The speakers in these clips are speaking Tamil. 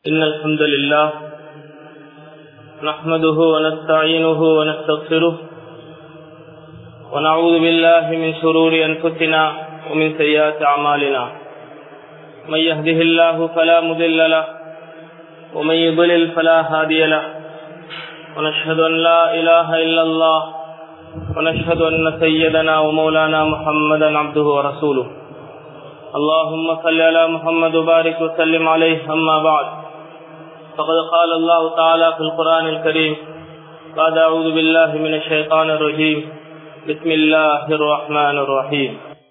إن الحمد لله نحمده ونستعينه ونستغفره ونعوذ بالله من شرور أنفسنا ومن سيئات أعمالنا من يهده الله فلا مضل له ومن يضلل فلا هادي له ونشهد أن لا إله إلا الله ونشهد أن سيدنا ومولانا محمدا عبده ورسوله اللهم صل على محمد وبارك وسلم عليه أما بعد فقد قال الله تعالى في القرآن الكريم بعد أعوذ بالله من الشيطان الرجيم بسم الله الرحمن الرحيم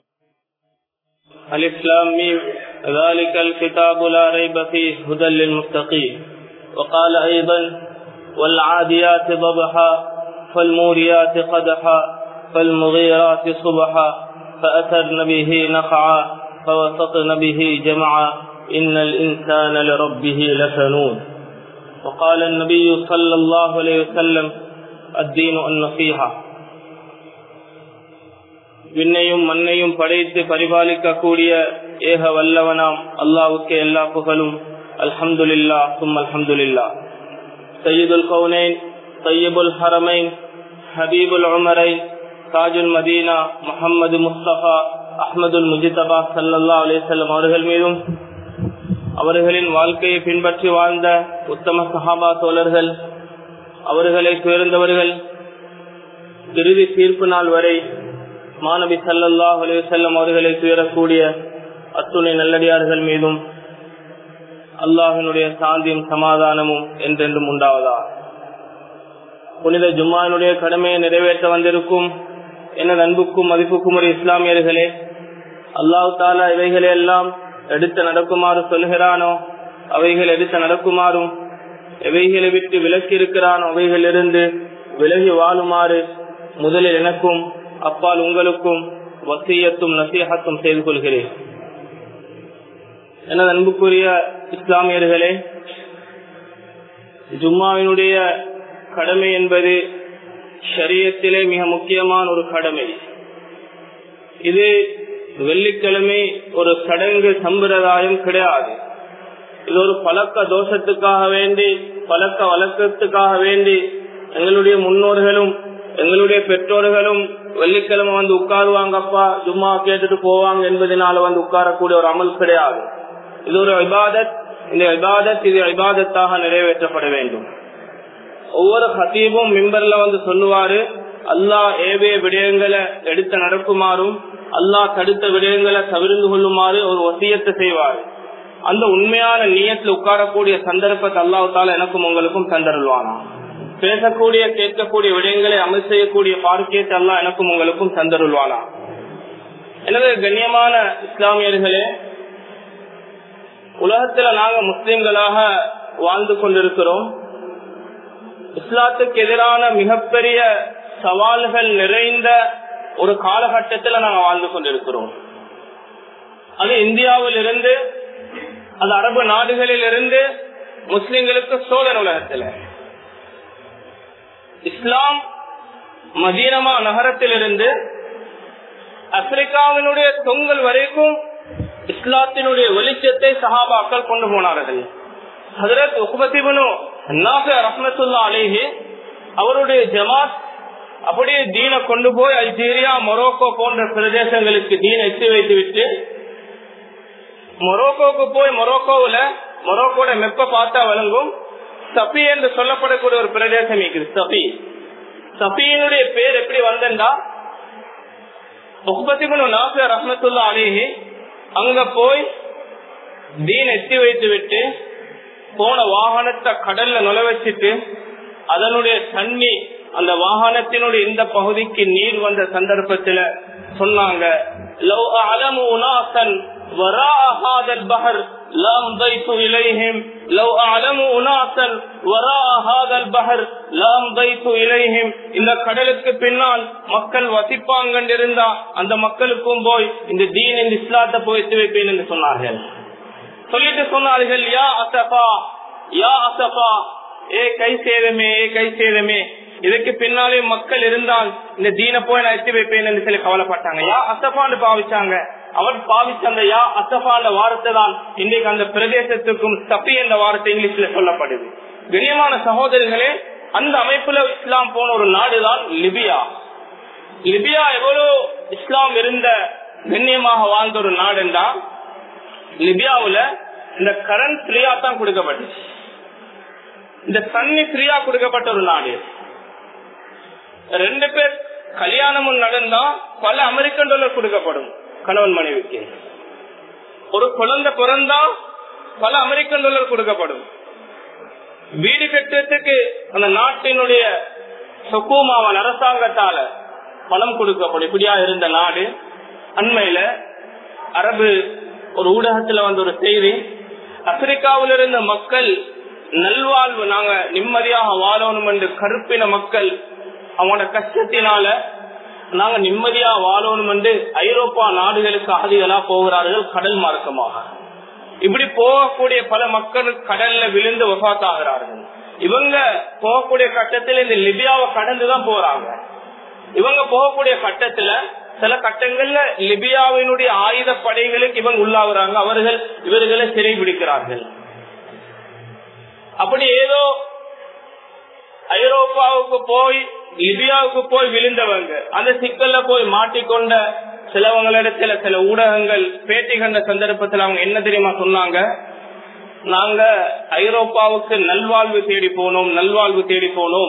الإسلام ميم ذلك الكتاب لا ريب فيه هدى للمتقين وقال أيضا والعاديات ضبحا فالموريات قدحا فالمغيرات صبحا فأثرن به نقعا فوسطن به جمعا إن الإنسان لربه لكنون وقال النبي صلى الله عليه وسلم الدين النصيحة விண்ணையும் மண்ணையும் படைத்து பரிபாலிக்கக்கூடிய ஏக வல்லவனாம் அல்லாவுக்கு எல்லா புகழும் அல்ஹம்துலில்லா தும் அல்ஹம்துலில்லா சையீதுல் கவுனைன் சையபுல் ஹரமைன் ஹபீபுல் உமரைன் தாஜுல் மதீனா முகமது முஸ்தபா அஹமதுல் முஜிதபா சல்லா அலிசல்லம் அவர்கள் மீதும் அவர்களின் வாழ்க்கையை பின்பற்றி வாழ்ந்த உத்தம சஹாபா தோழர்கள் அவர்களை துயர்ந்தவர்கள் இறுதி தீர்ப்பு நாள் வரை மாணவி சல்லல்லாஹ் அலிவசல்லம் அவர்களை துயரக்கூடிய அத்துணை நல்லடியார்கள் மீதும் அல்லாஹினுடைய சாந்தியும் சமாதானமும் என்றென்றும் உண்டாவதா புனித ஜும்மானுடைய கடமையை நிறைவேற்ற வந்திருக்கும் என்ன அன்புக்கும் மதிப்புக்கும் ஒரு இஸ்லாமியர்களே அல்லாஹு தாலா இவைகளை எல்லாம் எடுத்து நடக்குமாறு சொல்கிறானோ அவைகள் எடுத்து நடக்குமாறும் எவைகளை விட்டு விலக்கி இருக்கிறானோ அவைகளிலிருந்து விலகி வாழுமாறு முதலில் எனக்கும் அப்பால் உங்களுக்கும் வசியத்தும் நசீகத்தும் செய்து கொள்கிறேன் எனது அன்புக்குரிய இஸ்லாமியர்களே ஜும்மாவினுடைய கடமை என்பது ஷரியத்திலே மிக முக்கியமான ஒரு கடமை இது வெள்ளிக்கிழமை ஒரு சடங்கு சம்பிரதாயம் கிடையாது இது ஒரு பழக்க தோஷத்துக்காக வேண்டி பழக்க வழக்கத்துக்காக வேண்டி எங்களுடைய முன்னோர்களும் எங்களுடைய பெற்றோர்களும் வெள்ளிக்கிழமை வந்து உட்காருவாங்கப்பா ஜும்மா கேட்டுட்டு போவாங்க என்பதனால வந்து உட்காரக்கூடிய ஒரு அமல் கிடையாது இது ஒரு விவாதத் இந்த விவாதத் இது விவாதத்தாக நிறைவேற்றப்பட வேண்டும் ஒவ்வொரு ஹத்தீபும் மிம்பர்ல வந்து சொல்லுவாரு அல்லாஹ் ஏவே விடயங்களை எடுத்து நடக்குமாறும் அல்லாஹ் தடுத்த விடயங்களை தவிர்ந்து கொள்ளுமாறு ஒரு வசியத்தை செய்வார் அந்த உண்மையான நீயத்தில் உட்காரக்கூடிய சந்தர்ப்பத்தை அல்லாஹால எனக்கும் உங்களுக்கும் தந்தருள்வானா பேசக்கூடிய கேட்கக்கூடிய விடயங்களை அமல் செய்யக்கூடிய பார்க்கியத்தை அல்லா எனக்கும் உங்களுக்கும் தந்தருள்வானா எனவே கண்ணியமான இஸ்லாமியர்களே உலகத்துல நாங்க முஸ்லிம்களாக வாழ்ந்து கொண்டிருக்கிறோம் இஸ்லாத்துக்கு எதிரான மிகப்பெரிய சவால்கள் நிறைந்த ஒரு காலகட்டத்தில் நாங்க வாழ்ந்து கொண்டிருக்கிறோம் அது இந்தியாவில் இருந்து அது அரபு நாடுகளில் இருந்து முஸ்லிம்களுக்கு சோதனை உலகத்தில் இஸ்லாம் மதீனமா நகரத்திலிருந்து ஆப்பிரிக்காவினுடைய தொங்கல் வரைக்கும் இஸ்லாத்தினுடைய வெளிச்சத்தை சஹாபாக்கள் கொண்டு போனார்கள் ஹதரத் உக்பத்திபனு ரஹமத்துல்லா அலேஹி அவருடைய ஜமாத் அப்படியே தீனை கொண்டு போய் அல்ஜீரியா மொரோக்கோ போன்ற பிரதேசங்களுக்கு தீனை எத்தி வைத்து விட்டு மொரோக்கோவுக்கு போய் மொரோக்கோவுல மொரோக்கோட மெப்ப பார்த்தா வழங்கும் சபி என்று சொல்லப்படக்கூடிய ஒரு பிரதேசம் இருக்குது சபி சபியினுடைய பேர் எப்படி வந்தா முகபத்திபனு நாசர் ரஹமத்துல்லா அலேஹி அங்க போய் தீன் எத்தி வைத்து விட்டு போன வாகனத்தை கடல்ல நுழ வச்சுட்டு அதனுடைய தண்ணி அந்த வாகனத்தினுடைய இந்த பகுதிக்கு நீர் வந்த சந்தர்ப்பத்துல சொன்னாங்க இந்த கடலுக்கு பின்னால் மக்கள் வசிப்பாங்க இருந்தா அந்த மக்களுக்கும் போய் இந்த தீன் இந்த இஸ்லாத்தை போய் வைப்பேன் என்று சொன்னார்கள் சொல்லிட்டு சொன்னார்கள் யா அசபா யா அசபா ஏ கை சேதமே ஏ கை சேதமே இதுக்கு பின்னாலே மக்கள் இருந்தால் இந்த தீன போய் நான் எத்தி வைப்பேன் என்று சொல்லி கவலைப்பட்டாங்க யா அசபான்னு பாவிச்சாங்க அவர் பாவிச்ச அந்த யா அசஃபா என்ற வார்த்தை தான் இன்றைக்கு அந்த பிரதேசத்துக்கும் சபி என்ற வார்த்தை இங்கிலீஷ்ல சொல்லப்படுது கண்ணியமான சகோதரர்களே அந்த அமைப்புல இஸ்லாம் போன ஒரு நாடுதான் லிபியா லிபியா எவ்வளவு இஸ்லாம் இருந்த கண்ணியமாக வாழ்ந்த ஒரு நாடுண்டா லிபியாவுல இந்த கரண்ட் ஃப்ரீயா தான் கொடுக்கப்பட்டுச்சு இந்த தண்ணி ஃப்ரீயா கொடுக்கப்பட்ட ஒரு நாடு ரெண்டு பேர் கல்யாணமும் நடந்தா பல அமெரிக்கன் டாலர் கொடுக்கப்படும் கணவன் மனைவிக்கு ஒரு குழந்தை பிறந்தா பல அமெரிக்கன் டாலர் கொடுக்கப்படும் வீடு கட்டுறதுக்கு அந்த நாட்டினுடைய சொக்கூமாவன் அரசாங்கத்தால பணம் கொடுக்கப்படும் இப்படியா இருந்த நாடு அண்மையில அரபு ஒரு ஊடகத்துல வந்த ஒரு செய்தி ஆப்பிரிக்காவில் இருந்த மக்கள் நல்வாழ்வு நாங்க நிம்மதியாக வாழணும் என்று கருப்பின மக்கள் அவங்களோட கஷ்டத்தினால நாங்க நிம்மதியா வாழணும் என்று ஐரோப்பா நாடுகளுக்கு அகதிகளா போகிறார்கள் கடல் மார்க்கமாக இப்படி போகக்கூடிய பல மக்கள் கடல்ல விழுந்து வசாத்தாகிறார்கள் இவங்க போகக்கூடிய கட்டத்தில் இந்த லிபியாவை கடந்துதான் போறாங்க இவங்க போகக்கூடிய கட்டத்துல சில கட்டங்கள்ல லிபியாவினுடைய ஆயுத படைகளுக்கு இவங்க உள்ளாகுறாங்க அவர்கள் இவர்களை சிறை பிடிக்கிறார்கள் அப்படி ஏதோ ஐரோப்பாவுக்கு போய் லிபியாவுக்கு போய் விழுந்தவங்க அந்த சிக்கல்ல போய் மாட்டிக்கொண்ட சிலவங்களிடத்துல சில ஊடகங்கள் பேட்டி கண்ட சந்தர்ப்பத்தில் அவங்க என்ன தெரியுமா சொன்னாங்க நாங்க ஐரோப்பாவுக்கு நல்வாழ்வு தேடி போனோம் நல்வாழ்வு தேடி போனோம்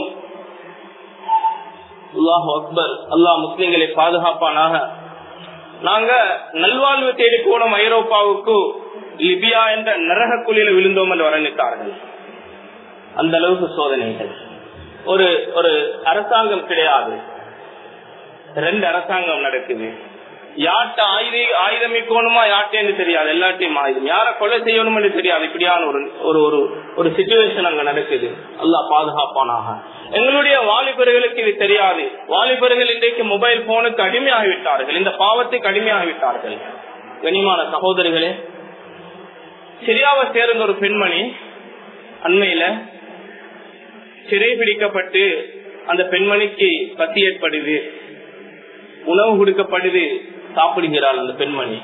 அல்லாஹ் அக்பர் அல்லாஹ் முஸ்லிம்களை பாதுகாப்பானாக நாங்க நல்வாழ்வு தேடி போனோம் ஐரோப்பாவுக்கு லிபியா என்ற நரக குழியில விழுந்தோம் என்று வர்ணித்தார்கள் அந்த அளவுக்கு சோதனைகள் ஒரு ஒரு அரசாங்கம் கிடையாது ரெண்டு அரசாங்கம் நடக்குது யார்கிட்ட ஆயுத ஆயுதமிக்கணுமா யார்ட்டேன்னு தெரியாது எல்லாத்தையும் ஆயுதம் யார கொலை செய்யணும்னு தெரியாது இப்படியான ஒரு ஒரு ஒரு ஒரு சுச்சுவேஷன் அங்க நடக்குது அல்லா பாதுகாப்பானாக எங்களுடைய வாலிபர்களுக்கு இது தெரியாது வாலிபர்கள் இன்றைக்கு மொபைல் போனுக்கு அடிமையாகிவிட்டார்கள் இந்த பாவத்துக்கு அடிமையாகிவிட்டார்கள் கனிமான சகோதரிகளே சிரியாவை சேர்ந்த ஒரு பெண்மணி அண்மையில சிறை பிடிக்கப்பட்டு அந்த பெண்மணிக்கு பசி ஏற்படுது உணவு கொடுக்கப்படுது சாப்பிடுகிறாள் அந்த பெண்மணி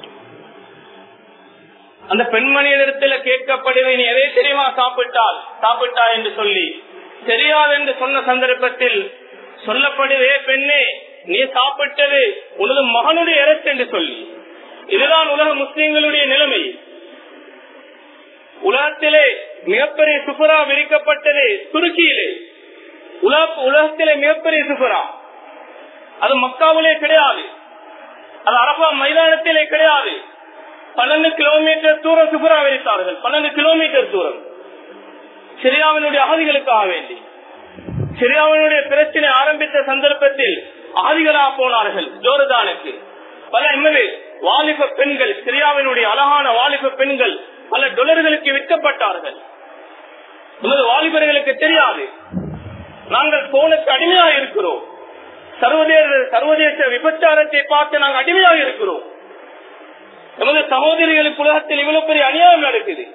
அந்த பெண்மணியிடத்துல கேட்கப்படுது நீ எதை தெரியுமா சாப்பிட்டால் சாப்பிட்டா என்று சொல்லி தெரியாது என்று சொன்ன சந்தர்ப்பத்தில் சொல்லப்படுதே பெண்ணே நீ சாப்பிட்டது உனது மகனுடைய இறத்து என்று சொல்லி இதுதான் உலக முஸ்லிம்களுடைய நிலைமை உலகத்திலே மிகப்பெரிய சுபரா விரிக்கப்பட்டது துருக்கியிலே உலக உலகத்திலே மிகப்பெரிய சுபரா அது மக்காவிலே கிடையாது அது அரபா மைதானத்திலே கிடையாது பன்னெண்டு கிலோமீட்டர் தூரம் சுபரா விரித்தார்கள் பன்னெண்டு கிலோமீட்டர் தூரம் சிரியாவினுடைய அகதிகளுக்காக வேண்டி சிரியாவினுடைய பிரச்சனை ஆரம்பித்த சந்தர்ப்பத்தில் ஆதிகளாக போனார்கள் ஜோர்தானுக்கு பல எம்எல்ஏ வாலிப பெண்கள் சிரியாவினுடைய அழகான வாலிப பெண்கள் பல டொலர்களுக்கு விற்கப்பட்டார்கள் நமது வாலிபர்களுக்கு தெரியாது நாங்கள் போனுக்கு அடிமையாக இருக்கிறோம் சர்வதேச சர்வதேச விபச்சாரத்தை பார்த்து நாங்கள் அடிமையாக இருக்கிறோம் நமது சகோதரிகளுக்கு உலகத்தில் இவ்வளவு பெரிய அநியாயம் நடக்குது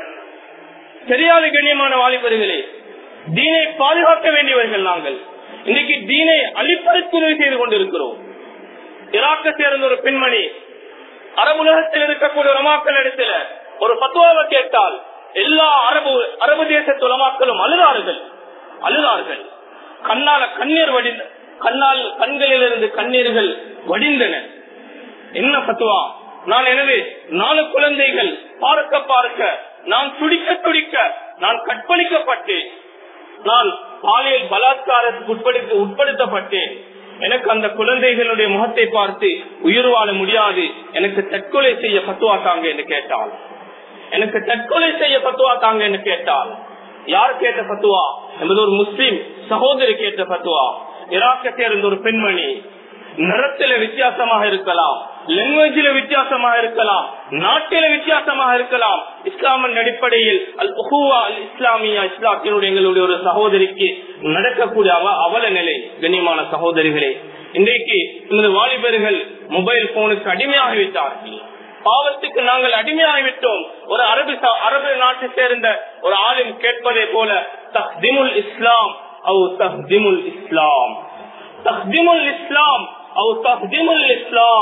தெரியாத கண்ணியமான வாலிபர்களே தீனை பாதுகாக்க வேண்டியவர்கள் நாங்கள் இன்னைக்கு தீனை அழிப்பதற்கு உதவி செய்து கொண்டிருக்கிறோம் ஈராக்க சேர்ந்த ஒரு பெண்மணி அரபுலகத்தில் இருக்கக்கூடிய உலமாக்கள் இடத்துல ஒரு பத்துவாவை கேட்டால் எல்லா அரபு அரபு தேசத்து உலமாக்களும் அழுதார்கள் அழுதார்கள் கண்ணால கண்ணீர் வடிந்த கண்ணால் கண்களில் இருந்து கண்ணீர்கள் வடிந்தன என்ன பத்துவா நான் எனவே நாலு குழந்தைகள் பார்க்க பார்க்க நான் துடிக்க துடிக்க நான் கற்பழிக்கப்பட்டேன் நான் பாலியல் பலாத்காரத்துக்கு உட்படுத்த உட்படுத்தப்பட்டேன் எனக்கு அந்த குழந்தைகளுடைய முகத்தை பார்த்து உயிர் வாழ முடியாது எனக்கு தற்கொலை செய்ய பத்துவா தாங்க என்று கேட்டாள் எனக்கு தற்கொலை செய்ய பத்துவா தாங்க என்று கேட்டாள் யார் கேட்ட பத்துவா என்பது ஒரு முஸ்லிம் சகோதரி கேட்ட பத்துவா இராக்க சேர்ந்த ஒரு பெண்மணி நிறத்தில வித்தியாசமாக இருக்கலாம் லாங்குவேஜில வித்தியாசமாக இருக்கலாம் நாட்டில வித்தியாசமாக இருக்கலாம் இஸ்லாமின் அடிப்படையில் அல் உஹுவா அல் இஸ்லாமியா இஸ்லாத்தினுடைய எங்களுடைய ஒரு சகோதரிக்கு நடக்கக்கூடிய அவ அவல நிலை கண்ணியமான சகோதரிகளே இன்றைக்கு இந்த வாலிபர்கள் மொபைல் போனுக்கு அடிமையாகிவிட்டார்கள் பாவத்துக்கு நாங்கள் அடிமையாகிவிட்டோம் ஒரு அரபு ச- அரபு நாட்டை சேர்ந்த ஒரு ஆளும் கேட்பதை போல தஹ்திமுல் இஸ்லாம் அவு தஹ்திமுல் இஸ்லாம் தஹ்திமுல் இஸ்லாம் அவு தஹ்திமுல் இஸ்லாம்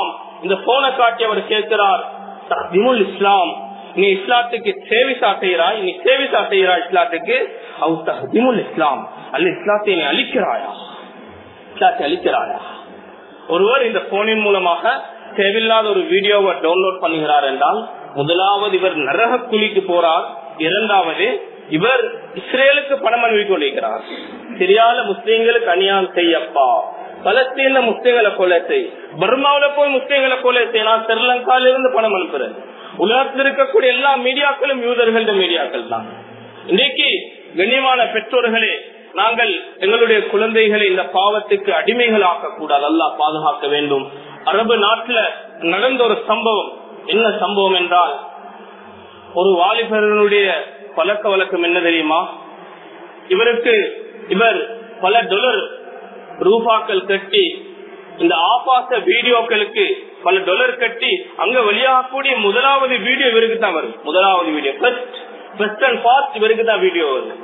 இந்த போனை காட்டி அவர் கேட்கிறார் தஹ்திமுல் இஸ்லாம் நீ இஸ்லாத்துக்கு சேவிசா செய்யறாய் நீ சேவிசா செய்யறாய் இஸ்லாத்துக்கு அவு தஹ்திமுல் இஸ்லாம் அல்ல இஸ்லாத்தை நீ அழிக்கிறாயா இஸ்லாத்தை அழிக்கிறாயா ஒருவர் இந்த போனின் மூலமாக தேவையில்லாத ஒரு வீடியோவை டவுன்லோட் பண்ணுகிறார் என்றால் முதலாவது இவர் நரக குழிக்கு போறார் இரண்டாவது இவர் இஸ்ரேலுக்கு பணம் அனுப்பி கொண்டிருக்கிறார் சிரியால முஸ்லீம்களுக்கு அநியாயம் செய்யப்பா பலஸ்தீன முஸ்லீம்களை கொலை செய் பர்மாவில போய் முஸ்லீம்களை கொலை செய் நான் ஸ்ரீலங்கால இருந்து பணம் அனுப்புறேன் உலகத்தில் இருக்கக்கூடிய எல்லா மீடியாக்களும் யூதர்கள மீடியாக்கள் தான் இன்னைக்கு கண்ணியமான பெற்றோர்களே நாங்கள் எங்களுடைய குழந்தைகளை இந்த பாவத்துக்கு அடிமைகள் ஆக்கக்கூடாது அல்லா பாதுகாக்க வேண்டும் அரபு நாட்டுல நடந்த ஒரு சம்பவம் என்ன சம்பவம் என்றால் ஒரு வாலிபர்களுடைய பழக்க வழக்கம் என்ன தெரியுமா இவருக்கு இவர் பல டொலர் ரூபாக்கள் கட்டி இந்த ஆபாச வீடியோக்களுக்கு பல டொலர் கட்டி அங்க வெளியாகக்கூடிய முதலாவது வீடியோ இவருக்கு தான் வரும் முதலாவது video first first and fast இவருக்கு தான் வீடியோ வரும்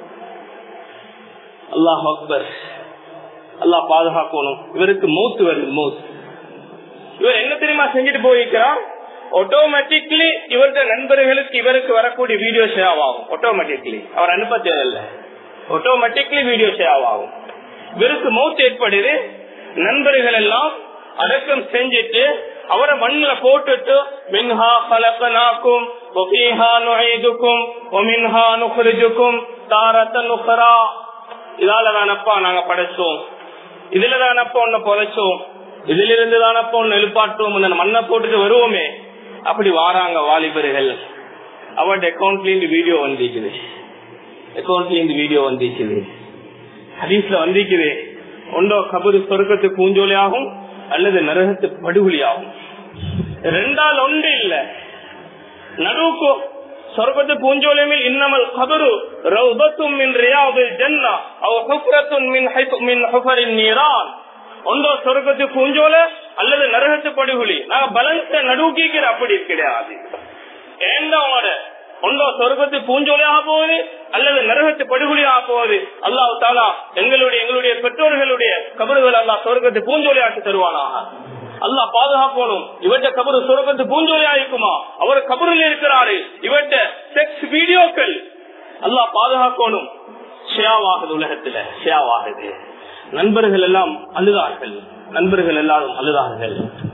அல்லாஹ் அக்பர் அல்லாஹ் பாதுகாக்கணும் இவருக்கு மௌத்து வருது மௌத் இவர் என்ன தெரியுமா செஞ்சுட்டு போயிருக்கிறார் ஆட்டோமேட்டிக்லி இவருடைய நண்பர்களுக்கு இவருக்கு வரக்கூடிய வீடியோ ஷேவ் ஆகும் ஆட்டோமேட்டிக்லி அவர் அனுப்ப தேவையில்லை ஆட்டோமேட்டிக்லி வீடியோ ஷேவ் ஆகும் இவருக்கு மௌத் ஏற்படுது நண்பர்கள் எல்லாம் அடக்கம் செஞ்சுட்டு அவரை மண்ணில போட்டுட்டு மின்ஹா பலக்கனாக்கும் ஒபீஹா நுழைதுக்கும் ஒமின்ஹா நுகரிஜுக்கும் தாரத்த நுகரா இதால தானப்பா நாங்க படைச்சோம் இதுல தானப்பா ஒன்னு புதைச்சோம் இதுல இருந்து தானப்பா ஒன்னு எழுப்பாட்டுவோம் இந்த மண்ணை போட்டுட்டு வருவோமே அப்படி வாராங்க வாலிபர்கள் அவருடைய அக்கௌண்ட்ல இருந்து வீடியோ வந்திருக்குது அக்கௌண்ட்ல இருந்து வீடியோ வந்திருக்குது ஹதீஸ்ல வந்திருக்குது ஒன்றோ கபரு சொர்க்கத்து பூஞ்சோலியாகும் அல்லது நரகத்து படுகொலியாகும் ரெண்டால் ஒன்று இல்ல நடுவுக்கு சொர்க்கத்து பூஞ்சோலியமில் இன்னமல் கபரு ரௌபத்தும் மின் ரியாவில் ஜன்னா அவ் ஹுஃப்ரத்துன் மின் ஹைப் மின் ஹுஃபரின் நீரான் ஒன்றோ சொர்க்கத்து பூஞ்சோல அல்லது நரகத்து படுகொலி நாங்க பலன்ஸ நடுவுக்கிற அப்படி கிடையாது ஏண்டவங்களோட ஒன்றோ சொர்க்கத்து பூஞ்சோலையாக போகுது அல்லது நரகத்து படுகொலியாக போகுது அல்லாஹ் தாலா எங்களுடைய எங்களுடைய பெற்றோர்களுடைய கபறுகள் அல்லாஹ் சொர்க்கத்து பூஞ்சோலையாக்கி தருவானாக அல்லாஹ் பாதுகாக்கணும் இவற்ற கபரு சொர்க்கத்து பூஞ்சோலையா இருக்குமா அவர் கபரில் இருக்கிறாரு இவற்ற செக்ஸ் வீடியோக்கள் அல்லாஹ் பாதுகாக்கணும் ஷியாவாகுது உலகத்துல ஷியாவாகுது நண்பர்கள் எல்லாம் அழுதார்கள் நண்பர்கள் எல்லாரும் அழுதார்கள்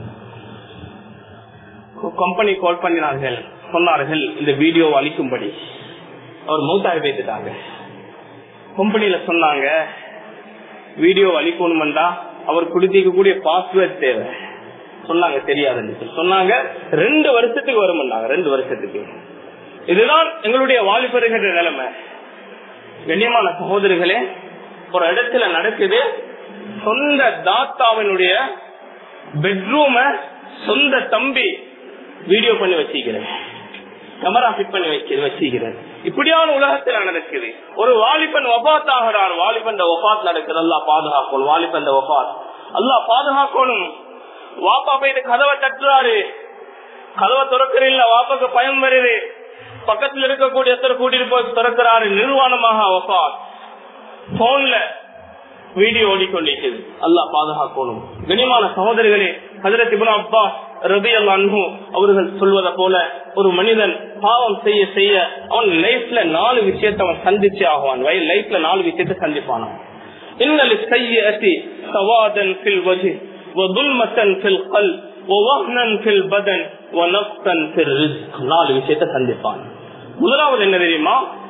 கம்பெனி கால் பண்ணினார்கள் சொன்னார்கள் இந்த வீடியோ அளிக்கும்படி அவர் மௌத்தாய் பேசிட்டாங்க கம்பெனியில சொன்னாங்க வீடியோ அளிக்கணும்டா அவர் குடித்திக்கக்கூடிய பாஸ்வேர்ட் தேவை சொன்னாங்க தெரியாதுன்னு சொன்னாங்க ரெண்டு வருஷத்துக்கு வரும்னாங்க ரெண்டு வருஷத்துக்கு இதுதான் எங்களுடைய வாலிபர்கள் நிலைமை கண்ணியமான சகோதரிகளே ஒரு இடத்துல நடக்குது சொந்த தாத்தாவினுடைய பெட்ரூம சொந்த தம்பி வீடியோ பண்ணி வச்சுக்கிறேன் கேமரா ஃபிட் பண்ணி வைக்க வச்சுக்கிறேன் இப்படியான உலகத்துல நடக்குது ஒரு வாலிபன் வபாத் ஆகிறார் வாலிபன் வபாத் நடக்குது அல்லா பாதுகாக்கணும் வாலிபன் வபாத் அல்லா பாதுகாக்கணும் வாப்பா போயிட்டு கதவை தட்டுறாரு கதவை திறக்கிறீல்ல வாப்பாக்கு பயம் வருது பக்கத்துல இருக்கக்கூடிய கூட்டிட்டு போய் திறக்கிறாரு நிர்வாணமாக வபாத் போன்ல வீடியோ ஓடிக்கொண்டிருக்கிறது அல்லாஹ் பாதுகாக்கணும் கனிமான சகோதரிகளே ஹதரத் இப்னு அப்பாஸ் ரபி அன்பு அவர்கள் சொல்வதை போல ஒரு மனிதன் பாவம் செய்ய செய்ய அவன் லைஃப்ல நாலு விஷயத்தை அவன் சந்திச்சு ஆகுவான் வயல் லைஃப்ல நாலு விஷயத்தை சந்திப்பான் இன்னலி செய்யி சவாதன் ஃபில் வஜி وظلمة في القلب ووهنا في البدن ونقصا في الرزق நாலு விஷயத்தை சந்திப்பான் முதலாவது என்ன தெரியுமா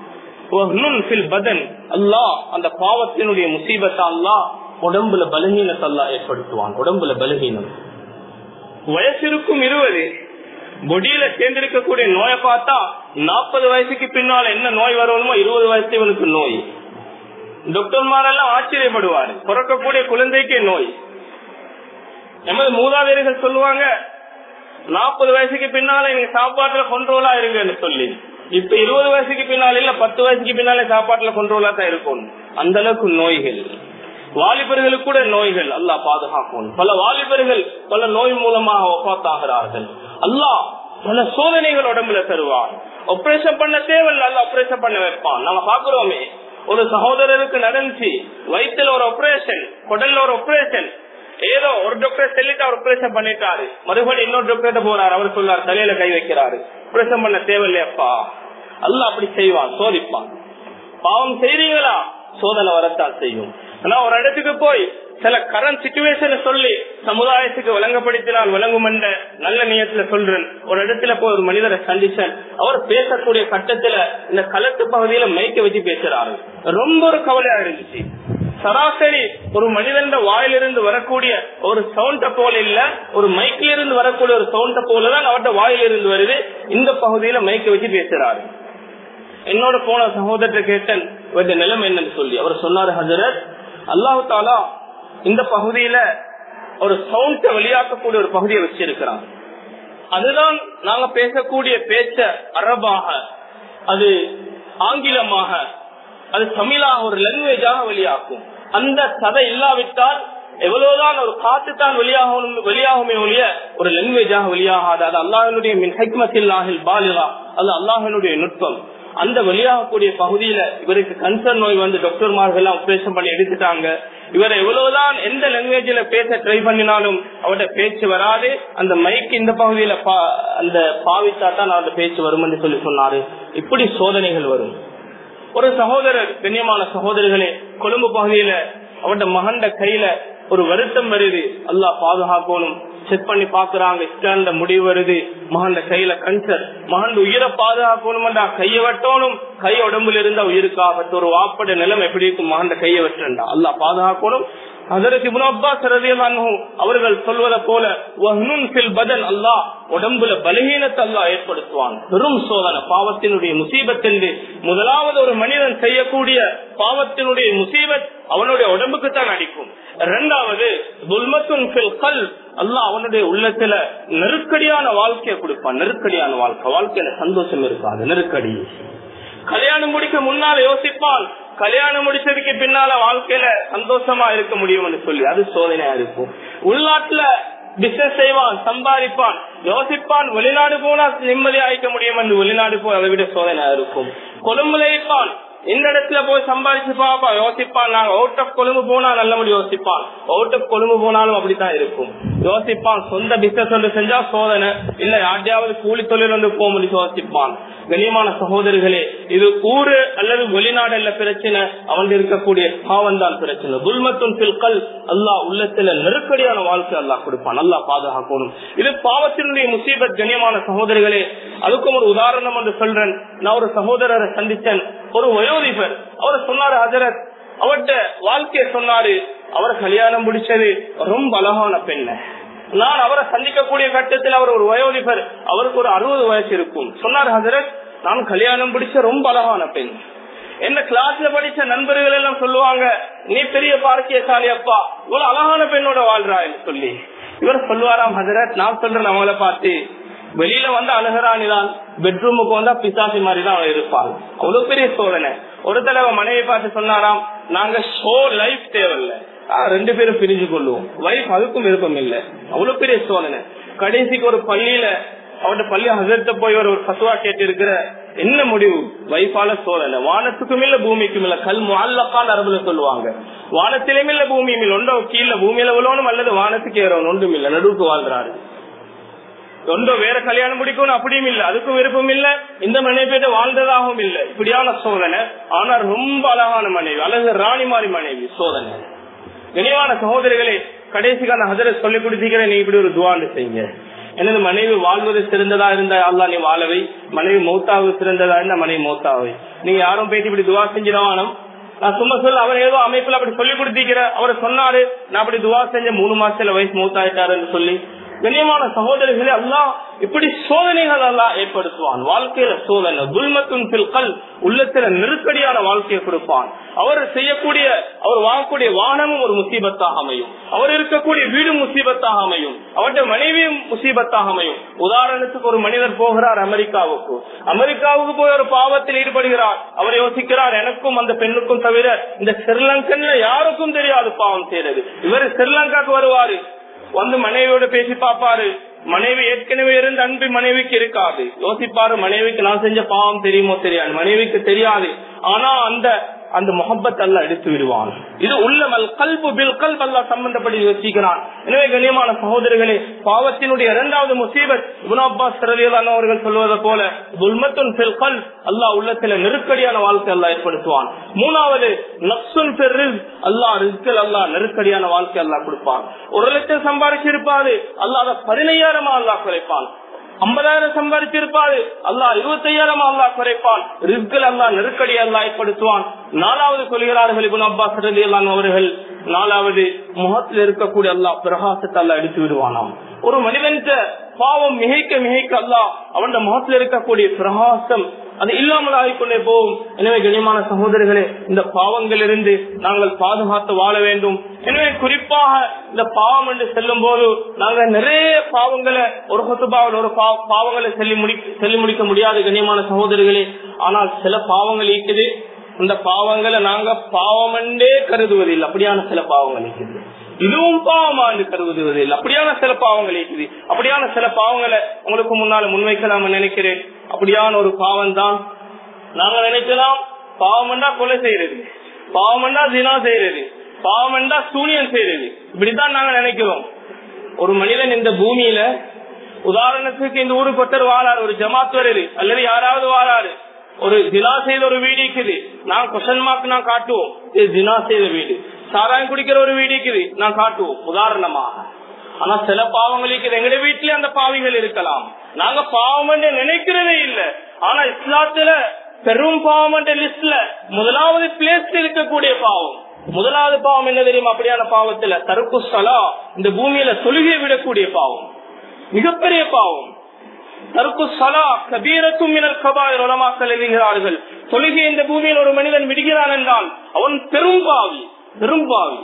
அல்லாஹ் அந்த பாவத்தினுடைய முசீபத்தை அல்லாஹ் உடம்புல பலகீனத்தை அல்லாஹ் ஏற்படுத்துவான் உடம்புல பலகீனம் வயசிருக்கும் இருபது பொடியில சேர்ந்திருக்கக்கூடிய நோயை பார்த்தா நாற்பது வயசுக்கு பின்னால என்ன நோய் வரணுமோ இருபது வயசு இவனுக்கு நோய் டாக்டர்மாரெல்லாம் ஆச்சரியப்படுவாரு பிறக்கக்கூடிய குழந்தைக்கே நோய் நமது மூதாதையர்கள் சொல்லுவாங்க நாற்பது வயசுக்கு பின்னால நீங்க சாப்பாட்டுல கண்ட்ரோலா இருங்கன்னு சொல்லி இப்ப இருபது வயசுக்கு பின்னால இல்ல பத்து வயசுக்கு பின்னாலே சாப்பாட்டுல கண்ட்ரோலா தான் இருக்கும் அந்த அளவுக்கு நோய்கள் வாலிபர்களுக்கு கூட நோய்கள் அல்லாஹ் பாதுகாக்கும் பல வாலிபர்கள் பல நோய் மூலமாக ஒப்பாத்தாகிறார்கள் அல்லாஹ் பல சோதனைகள் உடம்புல தருவான் ஆபரேஷன் பண்ண தேவையில்ல அல்ல ஆபரேஷன் பண்ண வைப்பான் நாங்க பாக்குறோமே ஒரு சகோதரருக்கு நடந்துச்சு வயிற்றுல ஒரு ஆபரேஷன் குடல்ல ஒரு ஆபரேஷன் ஏதோ ஒரு டாக்டர் சொல்லிட்டு அவர் ஆபரேஷன் பண்ணிட்டாரு மறுபடியும் இன்னொரு டாக்டர் போறாரு அவர் சொல்லார் தலையில கை வைக்கிறாரு ஆபரேஷன் பண்ண தேவையில்லையப்பா அல்ல அப்படி செய்வான் சோதிப்பான் பாவம் செய்றீங்களா சோதனை வரத்தான் செய்யும் ஆனா ஒரு இடத்துக்கு போய் சில கரண்ட் சுச்சுவேஷனை சொல்லி சமுதாயத்துக்கு விளங்கப்படுத்தினால் விளங்கும் என்ற நல்ல நியத்துல சொல்றேன் ஒரு இடத்துல போய் ஒரு மனிதரை சந்திச்சேன் அவர் பேசக்கூடிய கட்டத்துல இந்த களத்து பகுதியில மைக்க வச்சு பேசுறாரு ரொம்ப ஒரு கவலையா இருந்துச்சு சராசரி ஒரு மனிதன் வாயிலிருந்து வரக்கூடிய ஒரு சவுண்ட போல இல்ல ஒரு மைக்கில இருந்து வரக்கூடிய ஒரு சவுண்ட போலதான் அவர்கிட்ட வாயிலிருந்து வருது இந்த பகுதியில மைக்க வச்சு பேசுறாரு என்னோட போன சகோதரர் கேட்டேன் இவருடைய நிலைமை என்னன்னு சொல்லி அவர் சொன்னாரு ஹசரத் அல்லாஹு தாலா இந்த பகுதியில ஒரு சவுண்ட வெளியாக்கக்கூடிய ஒரு பகுதியை வச்சிருக்கிறான் அதுதான் நாங்க பேசக்கூடிய பேச்ச அரபாக அது ஆங்கிலமாக அது தமிழாக ஒரு லாங்குவேஜாக வெளியாக்கும் அந்த சதை இல்லாவிட்டால் எவ்வளவுதான் ஒரு காத்து தான் வெளியாகும் வெளியாகுமே ஒழிய ஒரு லாங்குவேஜாக வெளியாகாது அது அல்லாஹனுடைய மின் ஹைக்மத்தில்லாஹில் பாலிகா அது அல்லாஹனுடைய நுட்பம் அந்த வெளியாகக்கூடிய பகுதியில இவருக்கு கன்சர்ன் நோய் வந்து டாக்டர்மார்கள் எல்லாம் ஆபரேஷன் பண்ணி எடுத்துட்டாங்க இவர் எவ்வளவுதான் எந்த லாங்குவேஜ்ல பேச ட்ரை பண்ணினாலும் அவருடைய பேச்சு வராது அந்த மைக் இந்த பகுதியில அந்த பாவித்தா தான் அவருடைய பேச்சு வரும் என்று சொல்லி சொன்னாரு இப்படி சோதனைகள் வரும் ஒரு சகோதரர் கண்ணியமான சகோதரர்களே கொழும்பு பகுதியில அவருடைய மகண்ட கையில ஒரு வருத்தம் வருது அல்லா பாதுகாக்கணும் செக் பண்ணி பாக்குறாங்க ஸ்டாண்ட முடிவு வருது மகன் கையில கன்சர் மகன் உயிரை பாதுகாக்கணும்டா கைய வெட்டணும் கை உடம்புல இருந்தா உயிருக்கு ஆபத்து ஒரு வாப்பட நிலம் எப்படி இருக்கும் மகன் கைய வெட்டா அல்லா பாதுகாக்கணும் அதற்கு அவர்கள் சொல்வதை போல பதன் அல்லாஹ் உடம்புல பலகீனத்தை அல்லா ஏற்படுத்துவான் பெரும் சோதனை பாவத்தினுடைய முசீபத் முதலாவது ஒரு மனிதன் செய்யக்கூடிய பாவத்தினுடைய முசீபத் அவனுடைய உடம்புக்கு தான் அடிக்கும் இரண்டாவது அல்லாஹ் அவனுடைய உள்ளத்துல நெருக்கடியான வாழ்க்கையை கொடுப்பான் நெருக்கடியான வாழ்க்கை வாழ்க்கையில சந்தோஷம் இருக்காது நெருக்கடி கல்யாணம் முடிக்க முன்னால யோசிப்பான் கல்யாணம் முடிச்சதுக்கு பின்னால வாழ்க்கையில சந்தோஷமா இருக்க முடியும் சொல்லி அது சோதனையா இருக்கும் உள்நாட்டுல பிசினஸ் செய்வான் சம்பாதிப்பான் யோசிப்பான் வெளிநாடு போனா நிம்மதியா அழிக்க முடியும் என்று வெளிநாடு போய் அதை விட சோதனையா இருக்கும் கொழும்புல இருப்பான் இந்த இடத்துல போய் சம்பாதிச்சு பாப்பா யோசிப்பான் நாங்க அவுட் ஆஃப் கொழும்பு போனா நல்லபடி யோசிப்பான் அவுட் ஆஃப் கொழும்பு போனாலும் அப்படித்தான் இருக்கும் யோசிப்பான் சொந்த பிசினஸ் ஒன்று செஞ்சா சோதனை இல்ல யார்டையாவது கூலி தொழில் வந்து போக முடியும் யோசிப்பான் கண்ணியமான சகோதரிகளே இது ஊரு அல்லது வெளிநாடு அல்ல பிரச்சனை அவன் இருக்கக்கூடிய பாவம் தான் பிரச்சனை துல்மத்தும் பில்கல் அல்லாஹ் உள்ளத்துல நெருக்கடியான வாழ்க்கை அல்லாஹ் கொடுப்பான் நல்லா பாதுகாக்கணும் இது பாவத்தினுடைய முசீபத் கண்ணியமான சகோதரிகளே அதுக்கும் ஒரு உதாரணம் என்று சொல்றேன் நான் ஒரு சகோதரரை சந்திச்சேன் ஒரு வயோதிபர் அவர் சொன்னாரு ஹஜரத் அவர்கிட்ட வாழ்க்கைய சொன்னாரு அவர் கல்யாணம் முடிச்சது ரொம்ப அழகான பெண்ண நான் அவரை சந்திக்கக்கூடிய கட்டத்தில் அவர் ஒரு வயோதிபர் அவருக்கு ஒரு அறுபது வயசு இருக்கும் சொன்னார் ஹசரத் நான் கல்யாணம் பிடிச்ச ரொம்ப அழகான பெண் என்ன கிளாஸ்ல படிச்ச நண்பர்கள் எல்லாம் சொல்லுவாங்க நீ பெரிய பாரக்கியசாலி அப்பா இவ்வளவு அழகான பெண்ணோட வாழ்றான்னு சொல்லி இவர் சொல்லுவாராம் ஹசரத் நான் சொல்றேன் அவங்கள பார்த்து வெளியில வந்து அழகராணிதான் பெட்ரூமுக்கு வந்தா பிசாசி மாதிரி தான் அவன் இருப்பாள் அவ்வளவு பெரிய சோதனை ஒரு தடவை மனைவி பார்த்து சொன்னாராம் நாங்க ஷோ லைஃப் தேவையில்லை ரெண்டு பேரும் பிரிஞ்சு கொள்ளுவோம் வைஃப் அதுக்கும் விருப்பம் இல்லை அவ்வளவு பெரிய சோதனை கடைசிக்கு ஒரு பள்ளியில அவட பள்ளி ஹசரத்த போய் ஒரு பசுவா கேட்டு இருக்கிற என்ன முடிவு வைஃபால சோதனை வானத்துக்கும் இல்ல பூமிக்கும் இல்ல கல் மால்லக்கால் அரபுல சொல்லுவாங்க வானத்திலும் இல்ல பூமியும் இல்ல ஒன்றோ கீழே பூமியில விழணும் அல்லது வானத்துக்கு ஏறணும் ஒன்றும் இல்ல நடுவுக்கு வாழ்றாரு ஒன்றோ வேற கல்யாணம் முடிக்கணும் அப்படியும் இல்ல அதுக்கும் விருப்பம் இல்ல இந்த மனைவி பேட்ட வாழ்ந்ததாகவும் இல்ல இப்படியான சோதனை ஆனா ரொம்ப அழகான மனைவி அழகு ராணி மாறி மனைவி சோதனை கனிவான சகோதரிகளே கடைசிக்கான ஹசர சொல்லி கொடுத்திருக்கிறேன் நீ இப்படி ஒரு துவாண்டு செய்யுங்க எனது மனைவி வாழ்வது சிறந்ததா இருந்தா அல்லா நீ வாழவை மனைவி மௌத்தாவது சிறந்ததா இருந்தா மனைவி மௌத்தாவை நீங்க யாரும் போயிட்டு இப்படி துவா செஞ்சிடவானம் நான் சும்மா சொல்ல அவர் ஏதோ அமைப்புல அப்படி சொல்லி கொடுத்திருக்கிற அவர் சொன்னாரு நான் அப்படி துவா செஞ்ச மூணு மாசத்துல வயசு மௌத்தாயிட்டாருன்னு சொல்லி கண்ணியமான சகோதரிகளே எல்லாம் இப்படி சோதனைகள் எல்லாம் ஏற்படுத்துவான் வாழ்க்கையில சோதனை துல்மத்தும் பில்கல் உள்ளத்துல நெருக்கடியான வாழ்க்கையை கொடுப்பான் அவர் செய்யக்கூடிய அவர் வாங்கக்கூடிய வாகனமும் ஒரு முசீபத்தாக அமையும் அவர் இருக்கக்கூடிய வீடு முசீபத்தாக அமையும் அவருடைய மனைவியும் முசீபத்தாக அமையும் உதாரணத்துக்கு ஒரு மனிதர் போகிறார் அமெரிக்காவுக்கு அமெரிக்காவுக்கு போய் ஒரு பாவத்தில் ஈடுபடுகிறார் அவர் யோசிக்கிறார் எனக்கும் அந்த பெண்ணுக்கும் தவிர இந்த ஸ்ரீலங்கன்ல யாருக்கும் தெரியாது பாவம் செய்யறது இவர் ஸ்ரீலங்காக்கு வருவாரு வந்து மனைவியோட பேசி பாப்பாரு மனைவி ஏற்கனவே இருந்து அன்பு மனைவிக்கு இருக்காது யோசிப்பாரு மனைவிக்கு நான் செஞ்ச பாவம் தெரியுமோ தெரியாது மனைவிக்கு தெரியாது ஆனா அந்த அந்த முகப்பத் அல்ல எடுத்து விடுவான் இது உள்ளமல் கல்பு பில் கல்ப் அல்லா சம்பந்தப்படி யோசிக்கிறான் எனவே கண்ணியமான சகோதரர்களே பாவத்தினுடைய இரண்டாவது முசீபத் இப்னு அப்பாஸ் ரலியல்லாஹு அவர்கள் சொல்வதை போல துல்மத்துன் பில் கல் அல்லாஹ் உள்ளத்துல நெருக்கடியான வாழ்க்கை அல்லாஹ் ஏற்படுத்துவான் மூணாவது நப்சுன் பில் ரிஸ்க் அல்லாஹ் ரிஸ்கில் அல்லாஹ் நெருக்கடியான வாழ்க்கை அல்லாஹ் கொடுப்பான் ஒரு லட்சம் சம்பாதிச்சிருப்பாரு அல்லாஹ் அதை பதினையாயிரமா அல்லாஹ் குறைப்பான் ஐம்பதாயிரம் சம்பாதிச்சிருப்பாரு அல்லா இருபத்தையாயிரம் அல்லா குறைப்பான் ரிஸ்கில் அல்லா நெருக்கடி அல்லா ஏற்படுத்துவான் நாலாவது சொல்கிறார்கள் இபுன் அப்பாஸ் ரலியல்லாஹு அவர்கள் நாலாவது முகத்தில் இருக்கக்கூடிய அல்லா பிரகாசத்தை அல்லா எடுத்து விடுவானாம் ஒரு மனிதன் பாவம் மிகைக்க மிகைக்க அல்லா அவன் முகத்தில் இருக்கக்கூடிய பிரகாசம் அது இல்லாமல் ஆகிக்கொண்டே போகும் எனவே கனியமான சகோதரர்களே இந்த பாவங்களிலிருந்து நாங்கள் பாதுகாத்து வாழ வேண்டும் எனவே குறிப்பாக இந்த பாவம் என்று செல்லும் போது நாங்கள் நிறைய பாவங்களை ஒரு கொத்துபாவில் ஒரு பாவங்களை சொல்லி முடி சொல்லி முடிக்க முடியாது கண்ணியமான சகோதரிகளே ஆனால் சில பாவங்கள் இருக்குது இந்த பாவங்களை நாங்க பாவம் என்றே கருதுவதில்லை அப்படியான சில பாவங்கள் இருக்குது இதுவும் பாவமா என்று கருதுவதில்லை அப்படியான சில பாவங்கள் இருக்குது அப்படியான சில பாவங்களை உங்களுக்கு முன்னால முன்வைக்கலாம் நினைக்கிறேன் அப்படியான ஒரு பாவம் தான் நாங்க நினைக்கலாம் பாவம்டா கொலை செய்யறது பாவம்டா தினா செய்யறது பாவம்டா சூனியம் செய்யறது இப்படித்தான் நாங்க நினைக்கிறோம் ஒரு மனிதன் இந்த பூமியில உதாரணத்துக்கு இந்த ஊருக்கு ஒருத்தர் வாழாரு ஒரு ஜமாத் வருது அல்லது யாராவது வாழாரு ஒரு தினா செய்த ஒரு வீடு இருக்குது நான் கொஷன் மார்க் நான் காட்டுவோம் இது தினா செய்த வீடு சாராயம் குடிக்கிற ஒரு வீடு இருக்குது நான் காட்டுவோம் உதாரணமாக ஆனா சில பாவங்கள் இருக்குது எங்க வீட்லயே அந்த பாவிகள் இருக்கலாம் நாங்க பாவம் நினைக்கிறதே இல்ல ஆனா இஸ்லாத்துல பெரும் பாவம் லிஸ்ட்ல முதலாவது பிளேஸ்ல இருக்கக்கூடிய பாவம் முதலாவது பாவம் என்ன தெரியும் அப்படியான பாவத்துல தருக்கு சலா இந்த பூமியில தொழுகை விடக்கூடிய பாவம் மிகப்பெரிய பாவம் தருக்கு சலா கபீரக்கும் மினல் கபாய் உலமாக்கள் எழுதுகிறார்கள் தொழுகை இந்த பூமியில் ஒரு மனிதன் விடுகிறான் என்றால் அவன் பெரும் பாவி பெரும் பாவி